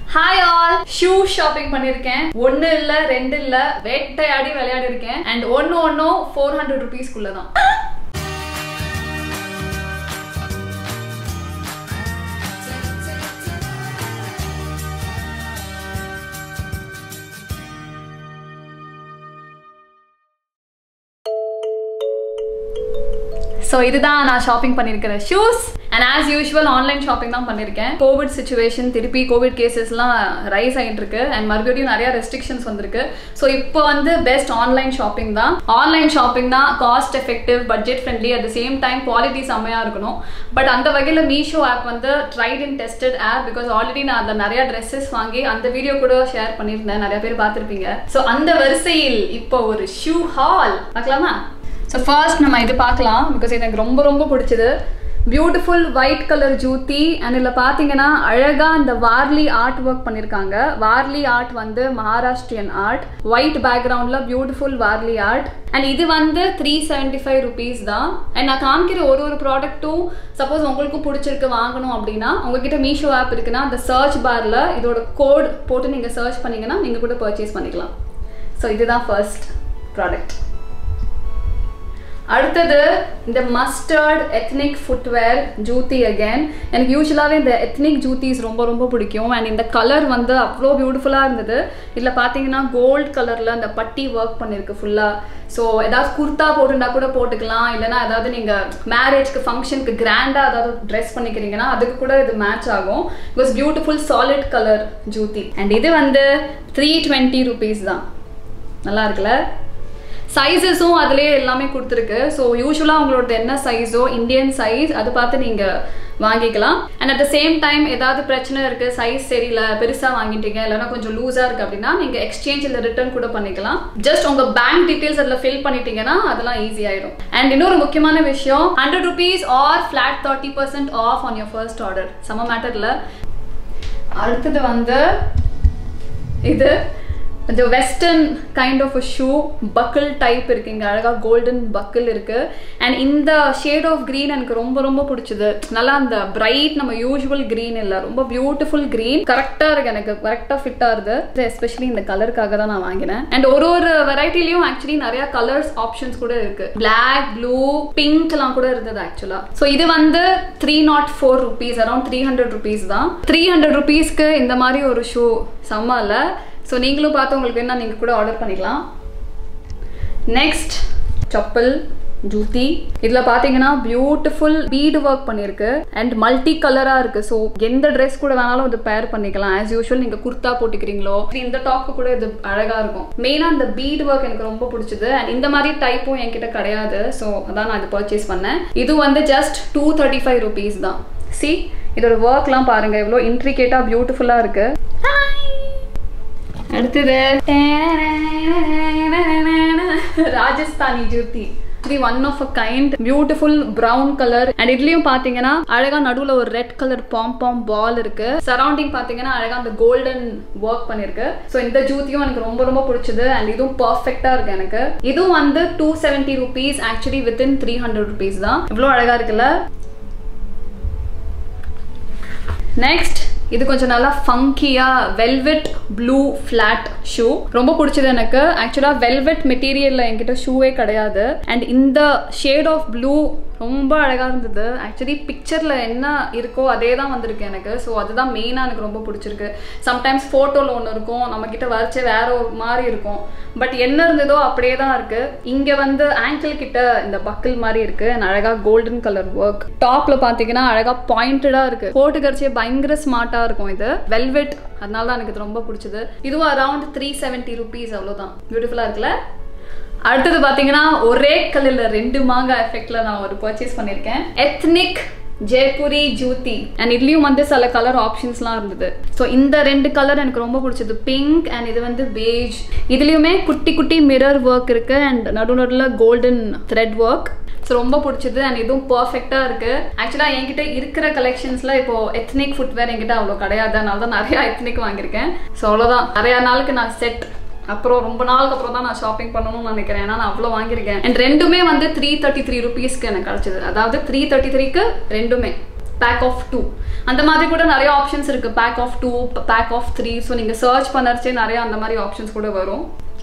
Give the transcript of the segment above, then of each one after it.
hi all shoe shopping பண்ணிருக்கேன் ஒன்னு இல்ல ரெண்டு இல்ல வேட்டையாடி விளையாடி இருக்கேன் அண்ட் ஒன்னு ஒன்னும் ஃபோர் ஹண்ட்ரட் ருபீஸ்க்குள்ள தான் ஸோ இதுதான் நான் ஷாப்பிங் பண்ணியிருக்கிற shoes and as usual online shopping தான் பண்ணியிருக்கேன் கோவிட் சுச்சுவேஷன் திருப்பி கோவிட் கேசஸ்லாம் ரைஸ் ஆகிட்டு இருக்கு அண்ட் மறுபடியும் நிறைய ரெஸ்ட்ரிக்ஷன்ஸ் வந்திருக்கு ஸோ இப்போ வந்து பெஸ்ட் ஆன்லைன் ஷாப்பிங் தான் ஆன்லைன் ஷாப்பிங் தான் cost effective budget friendly at the same time quality செம்மையாக இருக்கணும் பட் அந்த வகையில் மீஷோ ஆப் வந்து tried and tested app because already நான் அதில் நிறைய ட்ரெஸ்ஸஸ் வாங்கி அந்த வீடியோ கூட ஷேர் பண்ணியிருந்தேன் நிறைய பேர் பார்த்துருப்பீங்க ஸோ அந்த வரிசையில் இப்போ ஒரு ஷூ ஹால் பார்க்கலாமா ஸோ ஃபர்ஸ்ட் நம்ம இது பார்க்கலாம் பிகாஸ் எனக்கு ரொம்ப ரொம்ப பிடிச்சது beautiful white colour jutti and இதில் பார்த்தீங்கன்னா அழகாக இந்த வார்லி ஆர்ட் ஒர்க் பண்ணியிருக்காங்க வார்லி ஆர்ட் வந்து மகாராஷ்டிரியன் ஆர்ட் ஒயிட் பேக்ரவுண்டில் பியூட்டிஃபுல் வார்லி ஆர்ட் அண்ட் இது வந்து த்ரீ செவன்ட்டி ஃபைவ் ருபீஸ் தான் அண்ட் நான் காமிக்கிற ஒரு ஒரு ப்ராடக்ட்டும் சப்போஸ் உங்களுக்கும் பிடிச்சிருக்கு வாங்கணும் அப்படின்னா உங்ககிட்ட மீஷோ ஆப் இருக்குன்னா அந்த சர்ச் பாரில் இதோட கோட் போட்டு நீங்கள் சர்ச் பண்ணீங்கன்னா நீங்கள் கூட பர்ச்சேஸ் பண்ணிக்கலாம் ஸோ இதுதான் ஃபர்ஸ்ட் ப்ராடக்ட் அடுத்தது இந்த mustard ethnic footwear jutti again எனக்கு யூஸ்வலாகவே இந்த எத்னிக் ஜூத்திஸ் ரொம்ப ரொம்ப பிடிக்கும் அண்ட் இந்த கலர் வந்து அவ்வளோ பியூட்டிஃபுல்லாக இருந்தது இதில் பார்த்தீங்கன்னா கோல்ட் கலரில் அந்த பட்டி ஒர்க் பண்ணியிருக்கு ஃபுல்லாக ஸோ ஏதாவது குர்த்தா போட்டுருந்தா கூட போட்டுக்கலாம் இல்லைனா ஏதாவது நீங்கள் மேரேஜ்க்கு ஃபங்க்ஷனுக்கு கிராண்டாக ஏதாவது ட்ரெஸ் பண்ணிக்கிறீங்கன்னா அதுக்கு கூட இது மேட்ச் ஆகும் because beautiful solid colour jutti and இது வந்து த்ரீ டுவெண்ட்டி ருபீஸ் தான் நல்லா இருக்குல்ல சைஸஸும் அதுலேயே எல்லாமே கொடுத்துருக்கு ஸோ யூஸ்வலாக உங்களோட என்ன சைஸோ இந்தியன் சைஸ் அதை பார்த்து நீங்கள் வாங்கிக்கலாம் and at the same time ஏதாவது பிரச்சனை இருக்குது சைஸ் சரியில்லை பெருசாக வாங்கிட்டீங்க இல்லைனா கொஞ்சம் லூஸாக இருக்குது அப்படின்னா நீங்கள் எக்ஸ்சேஞ்ச் இல்லை ரிட்டர்ன் கூட பண்ணிக்கலாம் ஜஸ்ட் உங்கள் பேங்க் டீட்டெயில்ஸ் அதில் ஃபில் பண்ணிட்டீங்கன்னா அதெல்லாம் ஈஸி ஆயிடும் அண்ட் இன்னொரு முக்கியமான விஷயம் hundred rupees or flat thirty percent off on your first order சம மேட்டரில் அடுத்தது வந்து இது கொஞ்சம் western kind of a shoe buckle type இருக்கு இங்கே அழகாக கோல்டன் பக்கிள் இருக்கு அண்ட் இந்த ஷேட் ஆஃப் க்ரீன் எனக்கு ரொம்ப ரொம்ப பிடிச்சது நல்லா அந்த பிரைட் நம்ம யூஸ்வல் க்ரீன் இல்லை ரொம்ப பியூட்டிஃபுல் க்ரீன் கரெக்டாக இருக்கு எனக்கு கரெக்டாக ஃபிட் ஆகுது எஸ்பெஷலி இந்த கலருக்காக தான் நான் வாங்கினேன் அண்ட் ஒரு ஒரு வெரைட்டிலையும் ஆக்சுவலி நிறைய கலர்ஸ் ஆப்ஷன்ஸ் கூட இருக்கு பிளாக் ப்ளூ பிங்க்லாம் கூட இருந்தது ஆக்சுவலா ஸோ இது வந்து three naught four rupees around three hundred rupees தான் த்ரீ ஹண்ட்ரட் ருபீஸ்க்கு இந்த மாதிரி ஒரு ஷூ செம்ம இல்லை ஸோ நீங்களும் பார்த்து உங்களுக்கு என்ன நீங்கள் கூட ஆர்டர் பண்ணிக்கலாம் நெக்ஸ்ட் செப்பல் ஜூத்தி இதில் பார்த்தீங்கன்னா பியூட்டிஃபுல் பீடு ஒர்க் பண்ணியிருக்கு அண்ட் மல்டி கலராக இருக்குது ஸோ எந்த ட்ரெஸ் கூட வேணாலும் இது பேர் பண்ணிக்கலாம் ஆஸ் யூஷுவல் நீங்கள் குர்த்தா போட்டுக்கிறீங்களோ இந்த டாப்பு கூட இது அழகாக இருக்கும் மெயினாக இந்த பீடு ஒர்க் எனக்கு ரொம்ப பிடிச்சது அண்ட் இந்த மாதிரி டைப்பும் என்கிட்ட கிடையாது ஸோ அதான் நான் இது பர்ச்சேஸ் பண்ணேன் இது வந்து just two thirty five rupees தான் சி இதோட ஒர்க்லாம் பாருங்கள் இவ்வளோ இன்ட்ரிகேட்டாக பியூட்டிஃபுல்லாக இருக்குது அடுத்தது ராஜஸ்தானி ஜூத்தி இது one of a kind beautiful brown colour and இதுலயும் பாத்தீங்கன்னா அழகா நடுவுல ஒரு red colour pom pom ball இருக்கு சரௌண்டிங் பாத்தீங்கன்னா அழகா அந்த கோல்டன் ஒர்க் பண்ணிருக்கு ஸோ இந்த ஜூத்தியும் எனக்கு ரொம்ப ரொம்ப பிடிச்சது அண்ட் இதுவும் பர்ஃபெக்டா இருக்கு எனக்கு இதுவும் வந்து two seventy rupees actually within three hundred rupees தான் இவ்வளோ அழகா இருக்குல்ல நெக்ஸ்ட் இது கொஞ்சம் நல்லா ஃபங்கியா வெல்வெட் ப்ளூ ஃபிளாட் ஷூ ரொம்ப பிடிச்சது எனக்கு ஆக்சுவலாக வெல்வெட் மெட்டீரியலில் என்கிட்ட ஷூவே கிடையாது அண்ட் இந்த ஷேட் ஆஃப் ப்ளூ ரொம்ப அழகாக இருந்தது ஆக்சுவலி பிக்சரில் என்ன இருக்கோ அதே தான் வந்திருக்கு எனக்கு ஸோ அதுதான் மெயினாக எனக்கு ரொம்ப பிடிச்சிருக்கு சம்டைம்ஸ் ஃபோட்டோவில் ஒன்று இருக்கும் நம்மக்கிட்ட வரைச்சே வேற ஒரு மாதிரி இருக்கும் பட் என்ன இருந்ததோ அப்படியே தான் இருக்குது இங்கே வந்து ஆங்கிள் கிட்ட இந்த பக்கிள் மாதிரி இருக்குது அண்ட் அழகாக கோல்டன் கலர் ஒர்க் டாப்பில் பார்த்தீங்கன்னா அழகாக பாயிண்டடாக இருக்குது போட்டுக்கரிச்சே பயங்கர ஸ்மார்ட்டாக இருக்கும் இது வெல்வெட் அதனால தான் எனக்கு இது ரொம்ப பிடிச்சது இதுவும் அரௌண்ட் த்ரீ செவன்ட்டி ருபீஸ் அவ்வளோதான் பியூட்டிஃபுல்லாக இருக்குல்ல அடுத்தது பார்த்தீங்கன்னா ஒரே கல்லில் ரெண்டு மாங்காய் எஃபெக்ட்ல நான் ஒரு பர்ச்சேஸ் பண்ணியிருக்கேன் எத்னிக் ஜெய்புரி ஜூத்தி அண்ட் இதுலயும் வந்து சில கலர் ஆப்ஷன்ஸ்லாம் இருந்தது ஸோ இந்த ரெண்டு கலர் எனக்கு ரொம்ப பிடிச்சது பிங்க் அண்ட் இது வந்து பேஜ் இதுலயுமே குட்டி குட்டி மிரர் ஒர்க் இருக்கு அண்ட் நடு நடுவில் கோல்டன் த்ரெட் ஒர்க் ஸோ ரொம்ப பிடிச்சது அண்ட் இதுவும் பர்ஃபெக்டாக இருக்கு ஆக்சுவலாக என்கிட்ட இருக்கிற கலெக்ஷன்ஸ்ல இப்போ எத்னிக் ஃபுட்வேர் என்கிட்ட அவ்வளோ கிடையாது அதனால தான் நிறைய எத்னிக் வாங்கியிருக்கேன் ஸோ அவ்வளோதான் நிறைய நாளுக்கு நான் செட் அப்புறம் ரொம்ப நாளுக்கு அப்புறம் தான் நான் ஷாப்பிங் பண்ணணும்னு நினைக்கிறேன் ஏன்னா நான் அவ்வளோ வாங்கியிருக்கேன் அண்ட் ரெண்டுமே வந்து த்ரீ தேர்ட்டி த்ரீ ருபீஸ்க்கு எனக்கு கிடச்சிது அதாவது த்ரீ தேர்ட்டி த்ரீக்கு ரெண்டுமே பேக் ஆஃப் டூ அந்த மாதிரி கூட நிறைய ஆப்ஷன்ஸ் இருக்கு pack of two pack of three so நீங்கள் சர்ச் பண்ணறச்சே நிறைய அந்த மாதிரி ஆப்ஷன்ஸ் கூட வரும்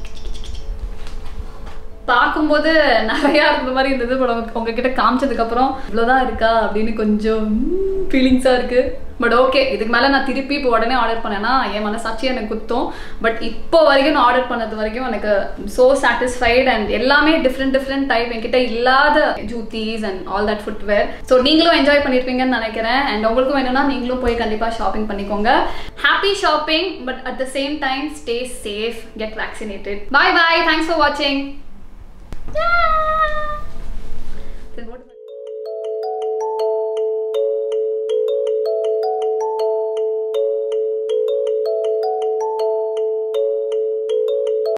பார்க்கும்போது நிறையா இருந்த மாதிரி இருந்தது பட் உங்க உங்ககிட்ட காமிச்சதுக்கப்புறம் இவ்வளோதான் இருக்கா அப்படின்னு கொஞ்சம் ஃபீலிங்ஸாக இருக்கு பட் ஓகே இதுக்கு மேலே நான் திருப்பி இப்போ உடனே ஆர்டர் பண்ணேன்னா என் மனசாட்சி எனக்கு குத்தும் பட் இப்போ வரைக்கும் நான் ஆர்டர் பண்ணது வரைக்கும் எனக்கு ஸோ சாட்டிஸ்ஃபைட் அண்ட் எல்லாமே டிஃப்ரெண்ட் டிஃப்ரெண்ட் டைப் என்கிட்ட இல்லாத juttis and all that footwear so நீங்களும் என்ஜாய் பண்ணியிருப்பீங்கன்னு நினைக்கிறேன் அண்ட் உங்களுக்கும் வேணும்னா நீங்களும் போய் கண்டிப்பாக ஷாப்பிங் பண்ணிக்கோங்க happy shopping but at the same time stay safe get vaccinated bye bye thanks for வாட்சிங்